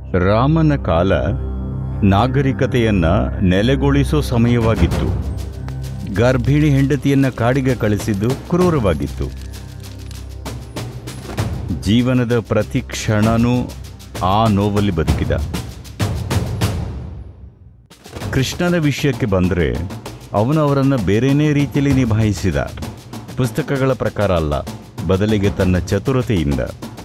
ರಾಮನ ಕಾಲ ನಾಗರಿಕತೆಯನ್ನ ನೆಲೆಗೊಳಿಸೋ ಸಮಯವಾಗಿತ್ತು ಗರ್ಭಿಣಿ ಹೆಂಡತಿಯನ್ನ ಕಾಡಿಗೆ ಕಳಿಸಿದ್ದು ಕ್ರೂರವಾಗಿತ್ತು ಜೀವನದ ಪ್ರತಿ ಕ್ಷಣನೂ ಆ ನೋವಲ್ಲಿ ಬದುಕಿದ ಕೃಷ್ಣನ ವಿಷಯಕ್ಕೆ ಬಂದರೆ ಅವನು ಅವರನ್ನು ಬೇರೆಯೇ ರೀತಿಯಲ್ಲಿ ನಿಭಾಯಿಸಿದ ಪುಸ್ತಕಗಳ ಪ್ರಕಾರ ಅಲ್ಲ ಬದಲಿಗೆ ತನ್ನ ಚತುರತೆಯಿಂದ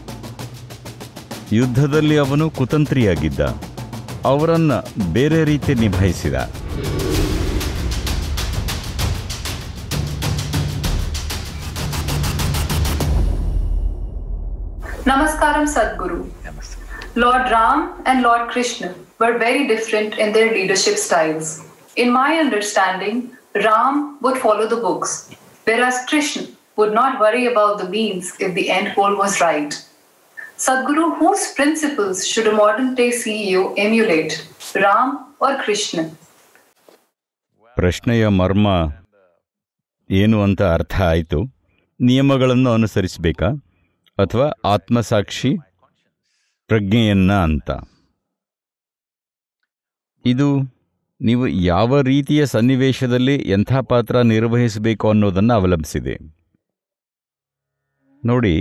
ಯುದ್ಧದಲ್ಲಿ ಅವನು ಕುತಂತ್ರಿಯಾಗಿದ್ದ ಅವರನ್ನ ಬೇರೆ ರೀತಿ ನಿಭಾಯಿಸಿದ Namaskaram Sadhguru. Lord Ram and Lord Krishna were very different in their leadership styles. In my understanding, Ram would follow the books, whereas Krishna would not worry about the means if the end goal was right. Sadhguru, whose principles should a modern day CEO emulate, Ram or Krishna? ಪ್ರಶ್ನೆಯ ಮರ್ಮ ಏನು ಅಂತ ಅರ್ಥ ಆಯಿತು ನಿಯಮಗಳನ್ನು ಅನುಸರಿಸಬೇಕಾ ಅಥವಾ ಆತ್ಮಸಾಕ್ಷಿ ಪ್ರಜ್ಞೆಯನ್ನ ಅಂತ ಇದು ನೀವು ಯಾವ ರೀತಿಯ ಸನ್ನಿವೇಶದಲ್ಲಿ ಎಂಥ ಪಾತ್ರ ನಿರ್ವಹಿಸಬೇಕು ಅನ್ನೋದನ್ನು ಅವಲಂಬಿಸಿದೆ ನೋಡಿ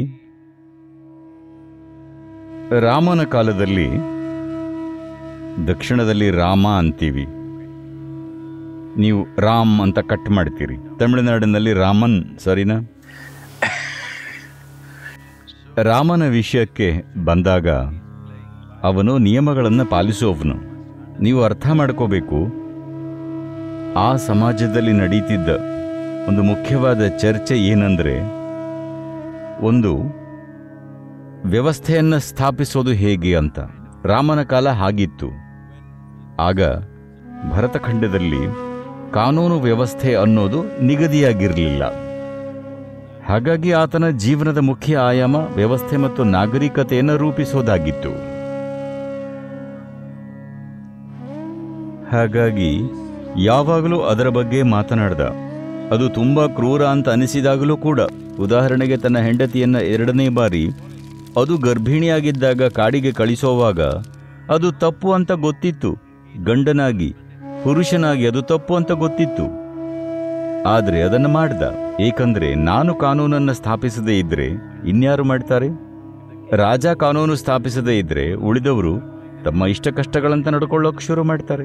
ರಾಮನ ಕಾಲದಲ್ಲಿ ದಕ್ಷಿಣದಲ್ಲಿ ರಾಮ ಅಂತೀವಿ ನೀವು ರಾಮ್ ಅಂತ ಕಟ್ ಮಾಡ್ತೀರಿ ತಮಿಳುನಾಡಿನಲ್ಲಿ ರಾಮನ್ ಸರಿನಾ ರಾಮನ ವಿಷಯಕ್ಕೆ ಬಂದಾಗ ಅವನು ನಿಯಮಗಳನ್ನು ಪಾಲಿಸುವವನು ನೀವು ಅರ್ಥ ಮಾಡ್ಕೋಬೇಕು ಆ ಸಮಾಜದಲ್ಲಿ ನಡೀತಿದ್ದ ಒಂದು ಮುಖ್ಯವಾದ ಚರ್ಚೆ ಏನಂದರೆ ಒಂದು ವ್ಯವಸ್ಥೆಯನ್ನು ಸ್ಥಾಪಿಸೋದು ಹೇಗೆ ಅಂತ ರಾಮನ ಕಾಲ ಹಾಗಿತ್ತು ಆಗ ಭರತಖಂಡದಲ್ಲಿ ಕಾನೂನು ವ್ಯವಸ್ಥೆ ಅನ್ನೋದು ನಿಗದಿಯಾಗಿರಲಿಲ್ಲ ಹಾಗಾಗಿ ಆತನ ಜೀವನದ ಮುಖ್ಯ ಆಯಾಮ ವ್ಯವಸ್ಥೆ ಮತ್ತು ನಾಗರಿಕತೆಯನ್ನು ರೂಪಿಸೋದಾಗಿತ್ತು ಹಾಗಾಗಿ ಯಾವಾಗಲೂ ಅದರ ಬಗ್ಗೆ ಮಾತನಾಡ್ದ ಅದು ತುಂಬಾ ಕ್ರೂರ ಅಂತ ಅನಿಸಿದಾಗಲೂ ಕೂಡ ಉದಾಹರಣೆಗೆ ತನ್ನ ಹೆಂಡತಿಯನ್ನ ಎರಡನೇ ಬಾರಿ ಅದು ಗರ್ಭಿಣಿಯಾಗಿದ್ದಾಗ ಕಾಡಿಗೆ ಕಳಿಸೋವಾಗ ಅದು ತಪ್ಪು ಅಂತ ಗೊತ್ತಿತ್ತು ಗಂಡನಾಗಿ ಪುರುಷನಾಗಿ ಅದು ತಪ್ಪು ಅಂತ ಗೊತ್ತಿತ್ತು ಆದರೆ ಅದನ್ನು ಮಾಡ್ದ ಏಕೆಂದ್ರೆ ನಾನು ಕಾನೂನನ್ನು ಸ್ಥಾಪಿಸದೇ ಇದ್ರೆ ಇನ್ಯಾರು ಮಾಡ್ತಾರೆ ರಾಜ ಕಾನೂನು ಸ್ಥಾಪಿಸದೇ ಇದ್ರೆ ಉಳಿದವರು ತಮ್ಮ ಇಷ್ಟ ಕಷ್ಟಗಳಂತ ನಡ್ಕೊಳ್ಳೋಕೆ ಶುರು ಮಾಡ್ತಾರೆ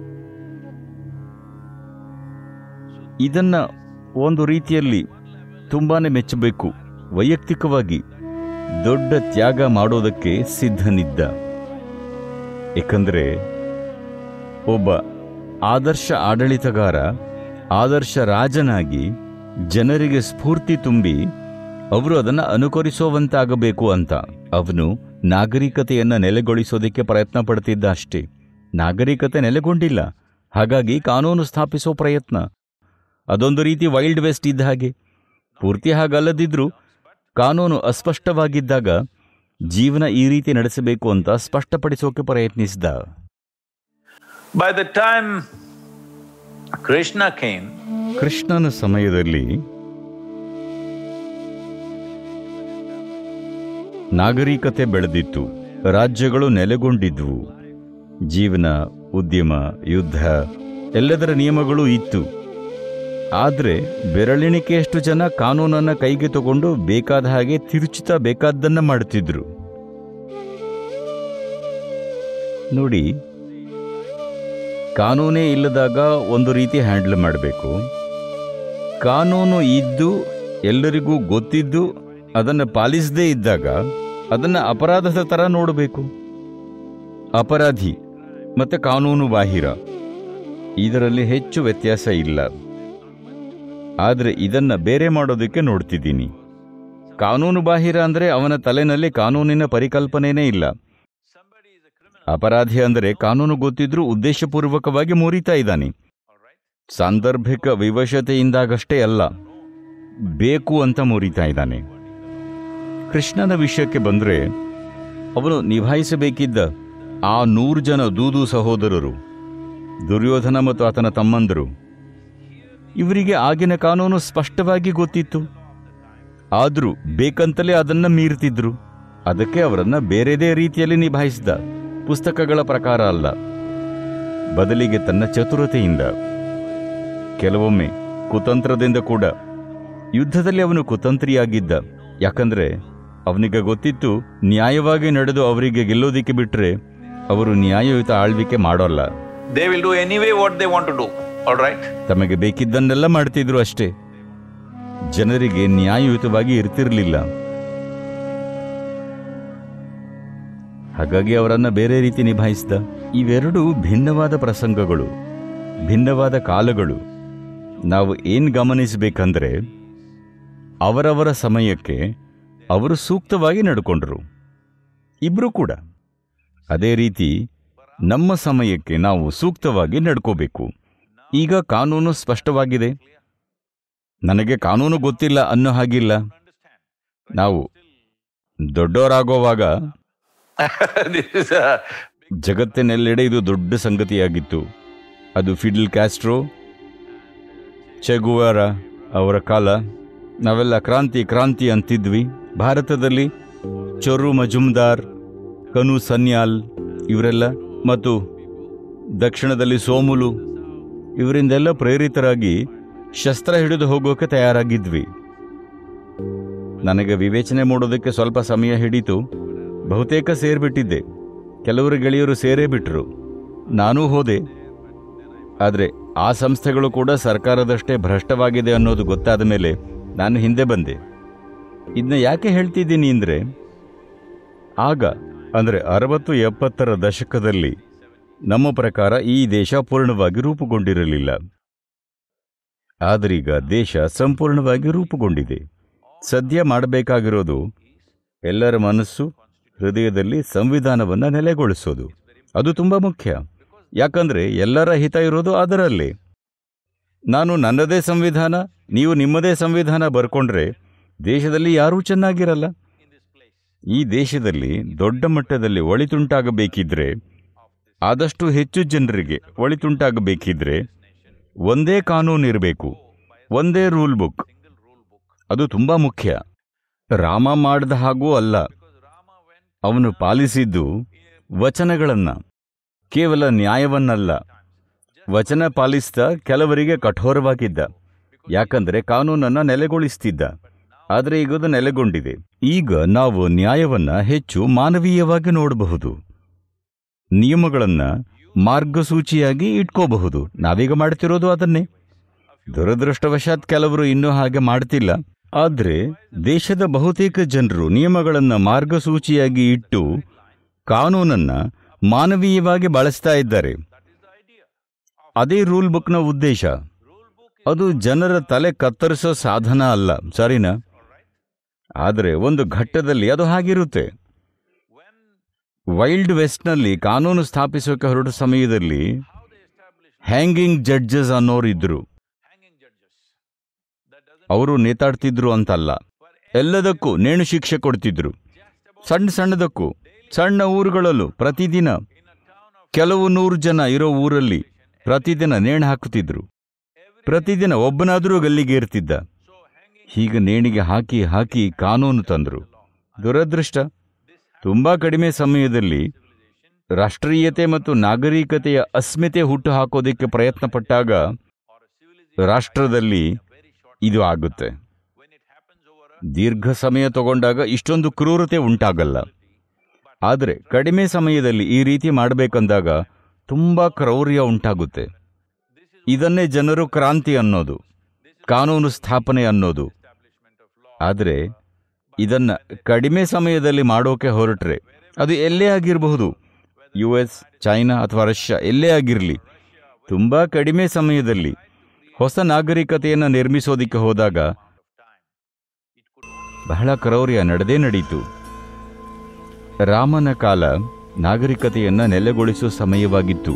ಇದನ್ನ ಒಂದು ರೀತಿಯಲ್ಲಿ ತುಂಬಾನೇ ಮೆಚ್ಚಬೇಕು ವೈಯಕ್ತಿಕವಾಗಿ ದೊಡ್ಡ ತ್ಯಾಗ ಮಾಡೋದಕ್ಕೆ ಸಿದ್ಧನಿದ್ದ ಏಕೆಂದರೆ ಒಬ್ಬ ಆದರ್ಶ ಆಡಳಿತಗಾರ ಆದರ್ಶ ರಾಜನಾಗಿ ಜನರಿಗೆ ಸ್ಫೂರ್ತಿ ತುಂಬಿ ಅವರು ಅದನ್ನು ಅನುಕರಿಸುವಂತಾಗಬೇಕು ಅಂತ ಅವನು ನಾಗರಿಕತೆಯನ್ನ ನೆಲೆಗೊಳಿಸೋದಕ್ಕೆ ಪ್ರಯತ್ನ ಪಡ್ತಿದ್ದ ಅಷ್ಟೇ ನಾಗರಿಕತೆ ನೆಲೆಗೊಂಡಿಲ್ಲ ಹಾಗಾಗಿ ಕಾನೂನು ಸ್ಥಾಪಿಸೋ ಪ್ರಯತ್ನ ಅದೊಂದು ರೀತಿ ವೈಲ್ಡ್ ವೆಸ್ಟ್ ಇದ್ದ ಹಾಗೆ ಪೂರ್ತಿ ಹಾಗಲ್ಲದಿದ್ರೂ ಕಾನೂನು ಅಸ್ಪಷ್ಟವಾಗಿದ್ದಾಗ ಜೀವನ ಈ ರೀತಿ ನಡೆಸಬೇಕು ಅಂತ ಸ್ಪಷ್ಟಪಡಿಸೋಕೆ ಪ್ರಯತ್ನಿಸಿದ By the time Krishna came, ಕೃಷ್ಣನ ಸಮಯದಲ್ಲಿ ನಾಗರಿಕತೆ ಬೆಳೆದಿತ್ತು ರಾಜ್ಯಗಳು ನೆಲೆಗೊಂಡಿದ್ವು ಜೀವನ ಉದ್ಯಮ ಯುದ್ಧ ಎಲ್ಲದರ ನಿಯಮಗಳು ಇತ್ತು ಆದರೆ ಬೆರಳೆಣಿಕೆಯಷ್ಟು ಜನ ಕಾನೂನನ್ನ ಕೈಗೆ ತಗೊಂಡು ಬೇಕಾದ ಹಾಗೆ ತಿರುಚುತ್ತಾ ಬೇಕಾದ್ದನ್ನ ಮಾಡ್ತಿದ್ರು ನೋಡಿ ಕಾನೂನೇ ಇಲ್ಲದಾಗ ಒಂದು ರೀತಿ ಹ್ಯಾಂಡಲ್ ಮಾಡಬೇಕು ಕಾನೂನು ಇದ್ದು ಎಲ್ಲರಿಗೂ ಗೊತ್ತಿದ್ದು ಅದನ್ನು ಪಾಲಿಸದೇ ಇದ್ದಾಗ ಅದನ್ನು ಅಪರಾಧದ ಥರ ನೋಡಬೇಕು ಅಪರಾಧಿ ಮತ್ತು ಕಾನೂನು ಬಾಹಿರ ಇದರಲ್ಲಿ ಹೆಚ್ಚು ವ್ಯತ್ಯಾಸ ಇಲ್ಲ ಆದರೆ ಇದನ್ನ ಬೇರೆ ಮಾಡೋದಕ್ಕೆ ನೋಡ್ತಿದ್ದೀನಿ ಕಾನೂನು ಬಾಹಿರ ಅಂದರೆ ಅವನ ತಲೆನಲ್ಲಿ ಕಾನೂನಿನ ಪರಿಕಲ್ಪನೆನೇ ಇಲ್ಲ ಅಪರಾಧಿ ಅಂದರೆ ಕಾನೂನು ಗೊತ್ತಿದ್ರೂ ಉದ್ದೇಶಪೂರ್ವಕವಾಗಿ ಮುರಿತಾ ಇದ್ದಾನೆ ಸಾಂದರ್ಭಿಕ ವಿವಶತೆಯಿಂದಾಗಷ್ಟೇ ಅಲ್ಲ ಬೇಕು ಅಂತ ಮುರಿತಾ ಇದ್ದಾನೆ ಕೃಷ್ಣನ ವಿಷಯಕ್ಕೆ ಬಂದರೆ ಅವನು ನಿಭಾಯಿಸಬೇಕಿದ್ದ ಆ ನೂರು ಜನ ದೂದು ಸಹೋದರರು ದುರ್ಯೋಧನ ಮತ್ತು ಆತನ ತಮ್ಮಂದರು ಇವರಿಗೆ ಆಗಿನ ಕಾನೂನು ಸ್ಪಷ್ಟವಾಗಿ ಗೊತ್ತಿತ್ತು ಆದರೂ ಬೇಕಂತಲೇ ಅದನ್ನ ಮೀರ್ತಿದ್ರು ಅದಕ್ಕೆ ಅವರನ್ನ ಬೇರೆದೇ ರೀತಿಯಲ್ಲಿ ನಿಭಾಯಿಸಿದ ಪುಸ್ತಕಗಳ ಪ್ರಕಾರ ಅಲ್ಲ ಬದಲಿಗೆ ತನ್ನ ಚತುರತೆಯಿಂದ ಕೆಲವೊಮ್ಮೆ ಕುತಂತ್ರದಿಂದ ಕೂಡ ಯುದ್ಧದಲ್ಲಿ ಅವನು ಕುತಂತ್ರಿಯಾಗಿದ್ದ ಯಾಕಂದ್ರೆ ಅವನಿಗೆ ಗೊತ್ತಿತ್ತು ನ್ಯಾಯವಾಗಿ ನಡೆದು ಅವರಿಗೆ ಗೆಲ್ಲೋದಿಕ್ಕೆ ಬಿಟ್ರೆ ಅವರು ನ್ಯಾಯಯುತ ಆಳ್ವಿಕೆ ಮಾಡೋಲ್ಲ They will do anyway what they want to do. All right? ತಮಗೆ ಬೇಕಿದ್ದನ್ನೆಲ್ಲ ಮಾಡ್ತಿದ್ರು ಅಷ್ಟೇ ಜನರಿಗೆ ನ್ಯಾಯಯುತವಾಗಿ ಇರ್ತಿರ್ಲಿಲ್ಲ ಹಾಗಾಗಿ ಅವರನ್ನ ಬೇರೆ ರೀತಿ ನಿಭಾಯಿಸಿದ ಇವೆರಡೂ ಭಿನ್ನವಾದ ಪ್ರಸಂಗಗಳು ಭಿನ್ನವಾದ ಕಾಲಗಳು ನಾವು ಏನ್ ಗಮನಿಸಬೇಕಂದ್ರೆ ಅವರವರ ಸಮಯಕ್ಕೆ ಅವರು ಸೂಕ್ತವಾಗಿ ನಡ್ಕೊಂಡ್ರು ಇಬ್ರು ಕೂಡ ಅದೇ ರೀತಿ ನಮ್ಮ ಸಮಯಕ್ಕೆ ನಾವು ಸೂಕ್ತವಾಗಿ ನಡ್ಕೋಬೇಕು ಈಗ ಕಾನೂನು ಸ್ಪಷ್ಟವಾಗಿದೆ ನನಗೆ ಕಾನೂನು ಗೊತ್ತಿಲ್ಲ ಅನ್ನೋ ಹಾಗಿಲ್ಲ ನಾವು ದೊಡ್ಡವರಾಗೋವಾಗ this is a ಜಗತ್ತಿನೆಲ್ಲೆಡೆ ಇದು ದೊಡ್ಡ ಸಂಗತಿಯಾಗಿತ್ತು ಅದು ಫಿಡಲ್ ಕ್ಯಾಸ್ಟ್ರೋ ಚೆಗುವಾರ ಅವರ ಕಾಲ ನಾವೆಲ್ಲ ಕ್ರಾಂತಿ ಕ್ರಾಂತಿ ಅಂತಿದ್ವಿ ಭಾರತದಲ್ಲಿ ಚೊರು ಮಜುಮ್ದಾರ್ ಕನು ಸನ್ಯಾಲ್ ಇವರೆಲ್ಲ ಮತ್ತು ದಕ್ಷಿಣದಲ್ಲಿ ಸೋಮುಲು ಇವರಿಂದೆಲ್ಲ ಪ್ರೇರಿತರಾಗಿ ಶಸ್ತ್ರ ಹಿಡಿದು ಹೋಗೋಕೆ ತಯಾರಾಗಿದ್ವಿ ನನಗೆ ವಿವೇಚನೆ ಮಾಡೋದಕ್ಕೆ ಸ್ವಲ್ಪ ಸಮಯ ಹಿಡಿತು ಬಹುತೇಕ ಸೇರ್ಬಿಟ್ಟಿದ್ದೆ ಕೆಲವರು ಗೆಳೆಯರು ಸೇರೇ ಬಿಟ್ರು ನಾನೂ ಹೋದೆ ಆದರೆ ಆ ಸಂಸ್ಥೆಗಳು ಕೂಡ ಸರ್ಕಾರದಷ್ಟೇ ಭ್ರಷ್ಟವಾಗಿದೆ ಅನ್ನೋದು ಗೊತ್ತಾದ ಮೇಲೆ ನಾನು ಹಿಂದೆ ಬಂದೆ ಇದನ್ನ ಯಾಕೆ ಹೇಳ್ತಿದ್ದೀನಿ ಅಂದರೆ ಆಗ ಅಂದರೆ ಅರವತ್ತು ಎಪ್ಪತ್ತರ ದಶಕದಲ್ಲಿ ನಮ್ಮ ಪ್ರಕಾರ ಈ ದೇಶ ಪೂರ್ಣವಾಗಿ ರೂಪುಗೊಂಡಿರಲಿಲ್ಲ ಆದರೀಗ ದೇಶ ಸಂಪೂರ್ಣವಾಗಿ ರೂಪುಗೊಂಡಿದೆ ಸದ್ಯ ಮಾಡಬೇಕಾಗಿರೋದು ಎಲ್ಲರ ಮನಸ್ಸು ಹೃದಯದಲ್ಲಿ ಸಂವಿಧಾನವನ್ನ ನೆಲೆಗೊಳಿಸೋದು ಅದು ತುಂಬಾ ಮುಖ್ಯ ಯಾಕಂದ್ರೆ ಎಲ್ಲರ ಹಿತ ಇರೋದು ಅದರಲ್ಲೇ ನಾನು ನನ್ನದೇ ಸಂವಿಧಾನ ನೀವು ನಿಮ್ಮದೇ ಸಂವಿಧಾನ ಬರ್ಕೊಂಡ್ರೆ ದೇಶದಲ್ಲಿ ಯಾರೂ ಚೆನ್ನಾಗಿರಲ್ಲ ಈ ದೇಶದಲ್ಲಿ ದೊಡ್ಡ ಮಟ್ಟದಲ್ಲಿ ಒಳಿತುಂಟಾಗಬೇಕಿದ್ರೆ ಆದಷ್ಟು ಹೆಚ್ಚು ಜನರಿಗೆ ಒಳಿತುಂಟಾಗಬೇಕಿದ್ರೆ ಒಂದೇ ಕಾನೂನು ಇರಬೇಕು ಒಂದೇ ರೂಲ್ ಬುಕ್ ಅದು ತುಂಬಾ ಮುಖ್ಯ ರಾಮ ಮಾಡಿದ ಹಾಗೂ ಅಲ್ಲ ಅವನು ಪಾಲಿಸಿದ್ದು ವಚನಗಳನ್ನ ಕೇವಲ ನ್ಯಾಯವನ್ನಲ್ಲ ವಚನ ಪಾಲಿಸ್ತಾ ಕೆಲವರಿಗೆ ಕಠೋರವಾಗಿದ್ದ ಯಾಕಂದ್ರೆ ಕಾನೂನನ್ನ ನೆಲೆಗೊಳಿಸ್ತಿದ್ದ ಆದರೆ ಈಗ ಅದು ನೆಲೆಗೊಂಡಿದೆ ಈಗ ನಾವು ನ್ಯಾಯವನ್ನ ಹೆಚ್ಚು ಮಾನವೀಯವಾಗಿ ನೋಡಬಹುದು ನಿಯಮಗಳನ್ನ ಮಾರ್ಗಸೂಚಿಯಾಗಿ ಇಟ್ಕೋಬಹುದು ನಾವೀಗ ಮಾಡ್ತಿರೋದು ಅದನ್ನೇ ದುರದೃಷ್ಟವಶಾತ್ ಕೆಲವರು ಇನ್ನೂ ಹಾಗೆ ಮಾಡ್ತಿಲ್ಲ ಆದ್ರೆ ದೇಶದ ಬಹುತೇಕ ಜನರು ನಿಯಮಗಳನ್ನ ಮಾರ್ಗಸೂಚಿಯಾಗಿ ಇಟ್ಟು ಕಾನೂನನ್ನ ಮಾನವೀಯವಾಗಿ ಬಳಸ್ತಾ ಇದ್ದಾರೆ ಅದೇ ರೂಲ್ ಬುಕ್ನ ಉದ್ದೇಶ ಅದು ಜನರ ತಲೆ ಕತ್ತರಿಸೋ ಸಾಧನ ಅಲ್ಲ ಸರಿನಾ ಆದರೆ ಒಂದು ಘಟ್ಟದಲ್ಲಿ ಅದು ಹಾಗಿರುತ್ತೆ ವೈಲ್ಡ್ ವೆಸ್ಟ್ನಲ್ಲಿ ಕಾನೂನು ಸ್ಥಾಪಿಸೋಕೆ ಹೊರಟ ಸಮಯದಲ್ಲಿ ಹ್ಯಾಂಗಿಂಗ್ ಜಡ್ಜಸ್ ಅನ್ನೋರು ಇದ್ರು ಅವರು ನೇತಾಡ್ತಿದ್ರು ಅಂತಲ್ಲ ಎಲ್ಲದಕ್ಕೂ ನೇಣು ಶಿಕ್ಷೆ ಕೊಡ್ತಿದ್ರು ಸಣ್ಣ ಸಣ್ಣದಕ್ಕೂ ಸಣ್ಣ ಊರುಗಳಲ್ಲೂ ಪ್ರತಿದಿನ ಕೆಲವು ನೂರು ಜನ ಇರೋ ಊರಲ್ಲಿ ಪ್ರತಿದಿನ ನೇಣು ಹಾಕುತ್ತಿದ್ರು ಪ್ರತಿದಿನ ಒಬ್ಬನಾದರೂ ಗಲ್ಲಿಗೆ ಇರ್ತಿದ್ದ ಹೀಗೆ ನೇಣಿಗೆ ಹಾಕಿ ಹಾಕಿ ಕಾನೂನು ತಂದ್ರು ದುರದೃಷ್ಟ ತುಂಬಾ ಕಡಿಮೆ ಸಮಯದಲ್ಲಿ ರಾಷ್ಟ್ರೀಯತೆ ಮತ್ತು ನಾಗರಿಕತೆಯ ಅಸ್ಮಿತೆ ಹುಟ್ಟು ಹಾಕೋದಕ್ಕೆ ಪ್ರಯತ್ನ ಪಟ್ಟಾಗ ರಾಷ್ಟ್ರದಲ್ಲಿ ಇದು ಆಗುತ್ತೆ ದೀರ್ಘ ಸಮಯ ತಗೊಂಡಾಗ ಇಷ್ಟೊಂದು ಕ್ರೂರತೆ ಉಂಟಾಗಲ್ಲ ಆದರೆ ಕಡಿಮೆ ಸಮಯದಲ್ಲಿ ಈ ರೀತಿ ಮಾಡಬೇಕಂದಾಗ ತುಂಬಾ ಕ್ರೌರ್ಯ ಉಂಟಾಗುತ್ತೆ ಇದನ್ನೇ ಜನರು ಕ್ರಾಂತಿ ಅನ್ನೋದು ಕಾನೂನು ಸ್ಥಾಪನೆ ಅನ್ನೋದು ಆದರೆ ಇದನ್ನ ಕಡಿಮೆ ಸಮಯದಲ್ಲಿ ಮಾಡೋಕೆ ಹೊರಟ್ರೆ ಅದು ಎಲ್ಲೇ ಆಗಿರಬಹುದು ಯು ಎಸ್ ಚೈನಾ ಅಥವಾ ರಷ್ಯಾ ಎಲ್ಲೇ ಆಗಿರಲಿ ತುಂಬಾ ಕಡಿಮೆ ಸಮಯದಲ್ಲಿ ಹೊಸ ನಾಗರಿಕತೆಯನ್ನು ನಿರ್ಮಿಸೋದಿಕ್ಕೆ ಹೋದಾಗ ಬಹಳ ಕ್ರೌರ್ಯ ನಡೆದೇ ನಡೀತು ರಾಮನ ಕಾಲ ನಾಗರಿಕತೆಯನ್ನ ನೆಲೆಗೊಳಿಸುವ ಸಮಯವಾಗಿತ್ತು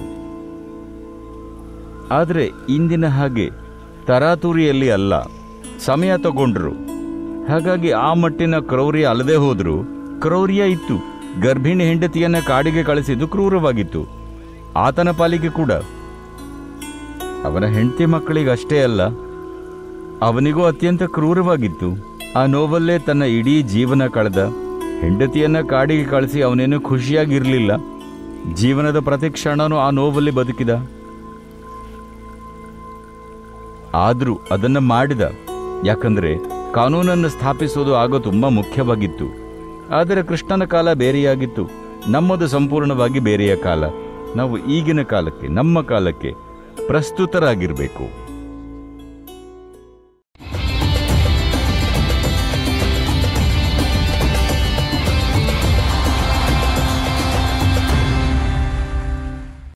ಆದರೆ ಇಂದಿನ ಹಾಗೆ ತರಾತುರಿಯಲ್ಲಿ ಅಲ್ಲ ಸಮಯ ತಗೊಂಡ್ರು ಹಾಗಾಗಿ ಆ ಮಟ್ಟಿನ ಕ್ರೌರ್ಯ ಅಲ್ಲದೆ ಹೋದ್ರು ಕ್ರೌರ್ಯ ಇತ್ತು ಗರ್ಭಿಣಿ ಹೆಂಡತಿಯನ್ನ ಕಾಡಿಗೆ ಕಳಿಸಿದ್ದು ಕ್ರೂರವಾಗಿತ್ತು ಆತನ ಪಾಲಿಗೆ ಕೂಡ ಅವನ ಹೆಂಡತಿ ಮಕ್ಕಳಿಗಷ್ಟೇ ಅಲ್ಲ ಅವನಿಗೂ ಅತ್ಯಂತ ಕ್ರೂರವಾಗಿತ್ತು ಆ ನೋವಲ್ಲೇ ತನ್ನ ಇಡೀ ಜೀವನ ಕಳೆದ ಹೆಂಡತಿಯನ್ನ ಕಾಡಿಗೆ ಕಳಿಸಿ ಅವನೇನು ಖುಷಿಯಾಗಿರ್ಲಿಲ್ಲ ಜೀವನದ ಪ್ರತಿ ಕ್ಷಣನೂ ಆ ನೋವಲ್ಲಿ ಬದುಕಿದ ಆದರೂ ಅದನ್ನ ಮಾಡಿದ ಯಾಕಂದ್ರೆ ಕಾನೂನನ್ನು ಸ್ಥಾಪಿಸೋದು ಆಗ ತುಂಬಾ ಮುಖ್ಯವಾಗಿತ್ತು ಆದರೆ ಕೃಷ್ಣನ ಕಾಲ ಬೇರೆಯಾಗಿತ್ತು ನಮ್ಮದು ಸಂಪೂರ್ಣವಾಗಿ ಬೇರೆಯ ಕಾಲ ನಾವು ಈಗಿನ ಕಾಲಕ್ಕೆ ನಮ್ಮ ಕಾಲಕ್ಕೆ ಪ್ರಸ್ತುತರಾಗಿರಬೇಕು